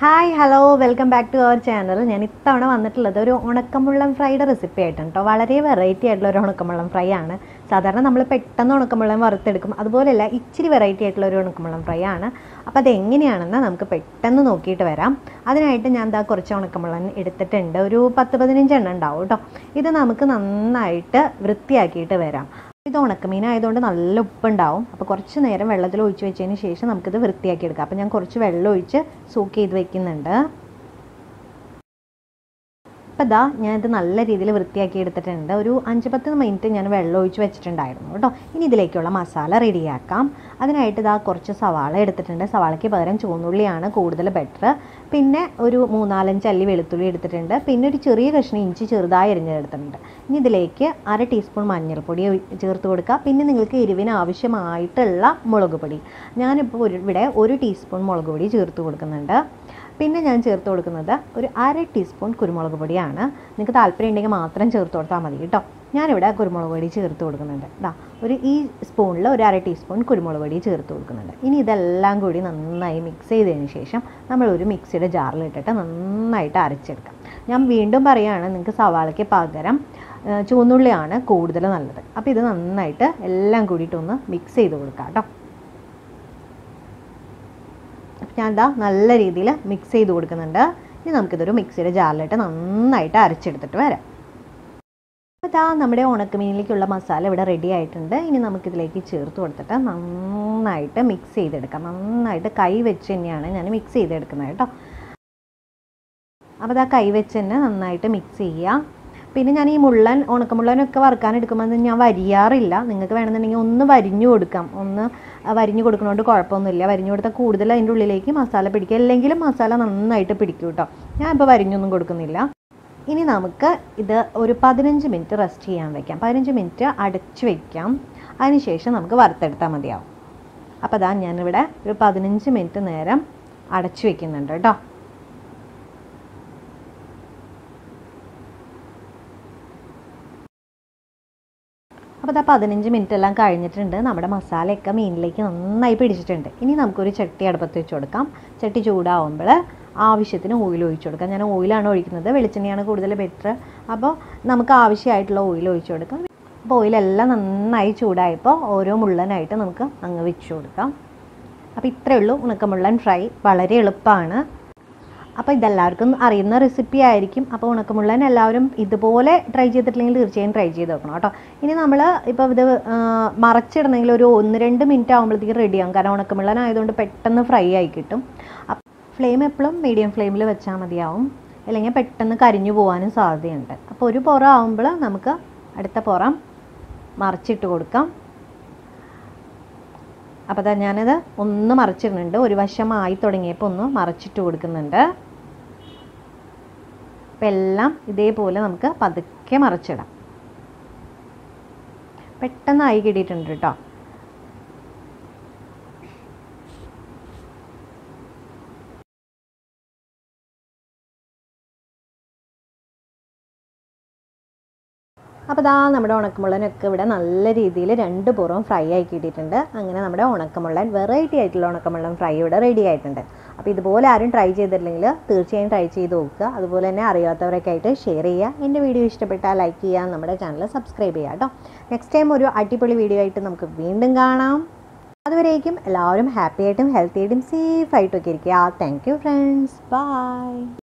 hi hello welcome back to our channel ഞാൻ ഇത്തവണ വന്നിട്ടുള്ളത് ഒരു ഉണക്കമുള്ളം ഫ്രൈയുടെ റെസിപ്പി ആയിട്ടാണ് കേട്ടോ വളരെ വെറൈറ്റി ആയിട്ടുള്ള ഒരു ഉണക്കമുള്ളം ഫ്രൈ ആണ് സാധാരണ നമ്മൾ പെട്ടെന്ന് ഉണക്കമുള്ളം വറുത്തെടുക്കും അതുപോലെയല്ല ഇച്ചിരി വെറൈറ്റി ആയിട്ടുള്ള ഒരു ഉണക്കമുള്ളം ഫ്രൈ ആണ് അപ്പോൾ അത് എങ്ങനെയാണെന്ന് നമുക്ക് പെട്ടെന്ന് നോക്കിയിട്ട് വരാം അതിനായിട്ട് ഞാൻ എന്താ കുറച്ച് ഉണക്കമുള്ളം എടുത്തിട്ടുണ്ട് ഒരു പത്ത് പതിനഞ്ച് എണ്ണം ഉണ്ടാവും കേട്ടോ ഇത് നമുക്ക് നന്നായിട്ട് വൃത്തിയാക്കിയിട്ട് വരാം ഇത് ഉണക്കമീൻ ആയതുകൊണ്ട് നല്ല ഉപ്പുണ്ടാവും അപ്പോൾ കുറച്ച് നേരം വെള്ളത്തിൽ ഒഴിച്ച് വെച്ചതിന് ശേഷം നമുക്കിത് വൃത്തിയാക്കി എടുക്കാം അപ്പോൾ ഞാൻ കുറച്ച് വെള്ളം ഒഴിച്ച് സൂക്ക് ചെയ്ത് വെക്കുന്നുണ്ട് അപ്പോൾ ഇതാ ഞാനിത് നല്ല രീതിയിൽ വൃത്തിയാക്കി എടുത്തിട്ടുണ്ട് ഒരു അഞ്ച് പത്ത് മിനിറ്റ് ഞാൻ വെള്ളം ഒഴിച്ച് വെച്ചിട്ടുണ്ടായിരുന്നു കേട്ടോ ഇനി ഇതിലേക്കുള്ള മസാല റെഡിയാക്കാം അതിനായിട്ട് ഇതാ കുറച്ച് സവാള എടുത്തിട്ടുണ്ട് സവാളയ്ക്ക് പകരം ചുവന്നുള്ളിയാണ് കൂടുതൽ ബെറ്റർ പിന്നെ ഒരു മൂന്നാലഞ്ച് അല്ലി വെളുത്തുള്ളി എടുത്തിട്ടുണ്ട് പിന്നെ ഒരു ചെറിയ കഷ്ണം ഇഞ്ചി ചെറുതായി അരിഞ്ഞെടുത്തിട്ടുണ്ട് ഇനി ഇതിലേക്ക് അര ടീസ്പൂൺ മഞ്ഞൾപ്പൊടി ഒഴി- ചേർത്ത് കൊടുക്കുക പിന്നെ നിങ്ങൾക്ക് എരിവിന് ആവശ്യമായിട്ടുള്ള മുളക് പൊടി ഞാനിപ്പോൾ ഒരു ഇവിടെ ഒരു ടീസ്പൂൺ മുളക് പൊടി ചേർത്ത് കൊടുക്കുന്നുണ്ട് പിന്നെ ഞാൻ ചേർത്ത് കൊടുക്കുന്നത് ഒരു അര ടീസ്പൂൺ കുരുമുളക് പൊടിയാണ് നിങ്ങൾക്ക് താല്പര്യം ഉണ്ടെങ്കിൽ മാത്രം ചേർത്ത് കൊടുത്താൽ മതി കേട്ടോ ഞാനിവിടെ കുരുമുളക് പൊടി ചേർത്ത് കൊടുക്കുന്നുണ്ട് ഇതാ ഒരു ഈ സ്പൂണിൽ ഒരു അര ടീസ്പൂൺ കുരുമുളക് പൊടി ചേർത്ത് കൊടുക്കുന്നുണ്ട് ഇനി ഇതെല്ലാം കൂടി നന്നായി മിക്സ് ചെയ്തതിന് ശേഷം നമ്മൾ ഒരു മിക്സിയുടെ ജാറിലിട്ടിട്ട് നന്നായിട്ട് അരച്ചെടുക്കാം ഞാൻ വീണ്ടും പറയുകയാണ് നിങ്ങൾക്ക് സവാളയ്ക്ക് പകരം ആ, ചുവന്നുള്ളിയാണ് കൂടുതൽ നല്ലത് അപ്പോൾ ഇത് നന്നായിട്ട് എല്ലാം കൂടിയിട്ടൊന്ന് മിക്സ് ചെയ്ത് കൊടുക്കാം കേട്ടോ അപ്പോൾ ഞാൻ ഇതാ നല്ല രീതിയിൽ മിക്സ് ചെയ്ത് കൊടുക്കുന്നുണ്ട് ഇനി നമുക്കിതൊരു മിക്സിയുടെ ജാറിലിട്ട് നന്നായിട്ട് അരച്ചെടുത്തിട്ട് വരാം അപ്പോൾ ഇതാ നമ്മുടെ ഉണക്കമീനിലേക്കുള്ള മസാല ഇവിടെ റെഡി ആയിട്ടുണ്ട് ഇനി നമുക്കിതിലേക്ക് ചേർത്ത് കൊടുത്തിട്ട് നന്നായിട്ട് മിക്സ് ചെയ്തെടുക്കാം നന്നായിട്ട് കൈ വെച്ച് തന്നെയാണ് ഞാൻ മിക്സ് ചെയ്തെടുക്കുന്നത് കേട്ടോ അപ്പോൾ ഇതാ കൈ വെച്ച് തന്നെ നന്നായിട്ട് മിക്സ് ചെയ്യുക പിന്നെ ഞാൻ ഈ മുള്ളൻ ഉണക്കമുള്ളനൊക്കെ വറുക്കാൻ എടുക്കുമ്പോൾ ഞാൻ വരിയാറില്ല നിങ്ങൾക്ക് വേണമെന്നുണ്ടെങ്കിൽ ഒന്ന് വരിഞ്ഞു കൊടുക്കാം ഒന്ന് വരിഞ്ഞു കൊടുക്കുന്നതുകൊണ്ട് കുഴപ്പമൊന്നുമില്ല വരിഞ്ഞു കൊടുത്താൽ കൂടുതൽ അതിൻ്റെ ഉള്ളിലേക്ക് മസാല പിടിക്കുക അല്ലെങ്കിലും മസാല നന്നായിട്ട് പിടിക്കും കേട്ടോ ഞാൻ ഇപ്പോൾ വരിഞ്ഞൊന്നും കൊടുക്കുന്നില്ല ഇനി നമുക്ക് ഇത് ഒരു പതിനഞ്ച് മിനിറ്റ് റെസ്റ്റ് ചെയ്യാൻ വെക്കാം പതിനഞ്ച് മിനിറ്റ് അടച്ച് വെക്കാം അതിനുശേഷം നമുക്ക് വറുത്തെടുത്താൽ മതിയാവും അപ്പോൾ അതാ ഞാനിവിടെ ഒരു പതിനഞ്ച് മിനിറ്റ് നേരം അടച്ചു വെക്കുന്നുണ്ട് കേട്ടോ അപ്പോൾ ഇതാ പതിനഞ്ച് മിനിറ്റ് എല്ലാം കഴിഞ്ഞിട്ടുണ്ട് നമ്മുടെ മസാലയൊക്കെ മീനിലേക്ക് നന്നായി പിടിച്ചിട്ടുണ്ട് ഇനി നമുക്കൊരു ചട്ടി അടുപ്പത്ത് വെച്ച് കൊടുക്കാം ചട്ടി ചൂടാവുമ്പോൾ ആവശ്യത്തിന് ഓയിൽ ഒഴിച്ചു കൊടുക്കാം ഞാൻ ഓയിലാണ് ഒഴിക്കുന്നത് വെളിച്ചെണ്ണയാണ് കൂടുതൽ ബെറ്റർ അപ്പോൾ നമുക്ക് ആവശ്യമായിട്ടുള്ള ഓയിൽ ഒഴിച്ചു കൊടുക്കാം അപ്പോൾ ഓയിലെല്ലാം നന്നായി ചൂടായപ്പോൾ ഓരോ മുള്ളനായിട്ട് നമുക്ക് അങ്ങ് വെച്ച് കൊടുക്കാം അപ്പോൾ ഇത്രയേ ഉള്ളൂ ഉണക്കമുള്ളൻ ഫ്രൈ വളരെ എളുപ്പമാണ് അപ്പോൾ ഇതെല്ലാവർക്കും അറിയുന്ന റെസിപ്പി ആയിരിക്കും അപ്പോൾ ഉണക്കമുള്ളൻ എല്ലാവരും ഇതുപോലെ ട്രൈ ചെയ്തിട്ടില്ലെങ്കിൽ തീർച്ചയായും ട്രൈ ചെയ്ത് നോക്കണം കേട്ടോ ഇനി നമ്മൾ ഇപ്പോൾ ഇത് ആ, മറച്ചിടണമെങ്കിൽ ഒരു ഒന്ന് രണ്ട് മിനിറ്റ് ആകുമ്പോഴത്തേക്ക് റെഡിയാകും കാരണം ഉണക്കമുള്ളൻ ആയതുകൊണ്ട് പെട്ടെന്ന് ഫ്രൈ ആയി കിട്ടും ഫ്ലെയിം എപ്പോഴും മീഡിയം ഫ്ലെയിമിൽ വെച്ചാൽ മതിയാവും അല്ലെങ്കിൽ പെട്ടെന്ന് കരിഞ്ഞു പോകാനും സാധ്യതയുണ്ട് അപ്പോൾ ഒരു പുറം ആകുമ്പോൾ നമുക്ക് അടുത്ത പുറം മറിച്ചിട്ട് കൊടുക്കാം അപ്പോൾ അതാ ഞാനത് ഒന്ന് മറിച്ചിടുന്നുണ്ട് ഒരു വശമായി തുടങ്ങിയപ്പോൾ ഒന്ന് മറിച്ചിട്ട് കൊടുക്കുന്നുണ്ട് അപ്പം എല്ലാം ഇതേപോലെ നമുക്ക് പതുക്കെ മറിച്ചിടാം പെട്ടെന്നായി കിട്ടിയിട്ടുണ്ട് കേട്ടോ അപ്പോൾ ദാ നമ്മുടെ ഉണക്കമുള്ളനൊക്കെ ഇവിടെ നല്ല രീതിയിൽ രണ്ട് പുറവും ഫ്രൈ ആയി കിട്ടിയിട്ടുണ്ട് അങ്ങനെ നമ്മുടെ ഉണക്കമുള്ളൻ വെറൈറ്റി ആയിട്ടുള്ള ഉണക്കമുള്ളൻ ഫ്രൈ ഇവിടെ റെഡി ആയിട്ടുണ്ട് അപ്പോൾ ഇതുപോലെ ആരും ട്രൈ ചെയ്തിട്ടില്ലെങ്കിൽ തീർച്ചയായും ട്രൈ ചെയ്ത് നോക്കുക അതുപോലെ തന്നെ അറിയാത്തവരൊക്കെ ആയിട്ട് ഷെയർ ചെയ്യുക എൻ്റെ വീഡിയോ ഇഷ്ടപ്പെട്ടാൽ ലൈക്ക് ചെയ്യുക നമ്മുടെ ചാനൽ സബ്സ്ക്രൈബ് ചെയ്യുക കേട്ടോ നെക്സ്റ്റ് ടൈം ഒരു അടിപൊളി വീഡിയോ ആയിട്ട് നമുക്ക് വീണ്ടും കാണാം അതുവരേക്കും എല്ലാവരും ഹാപ്പി ആയിട്ടും ഹെൽത്തി ആയിട്ടും സേഫ് ആയിട്ടൊക്കെ ഇരിക്കുക താങ്ക് യു ഫ്രണ്ട്സ് ബൈ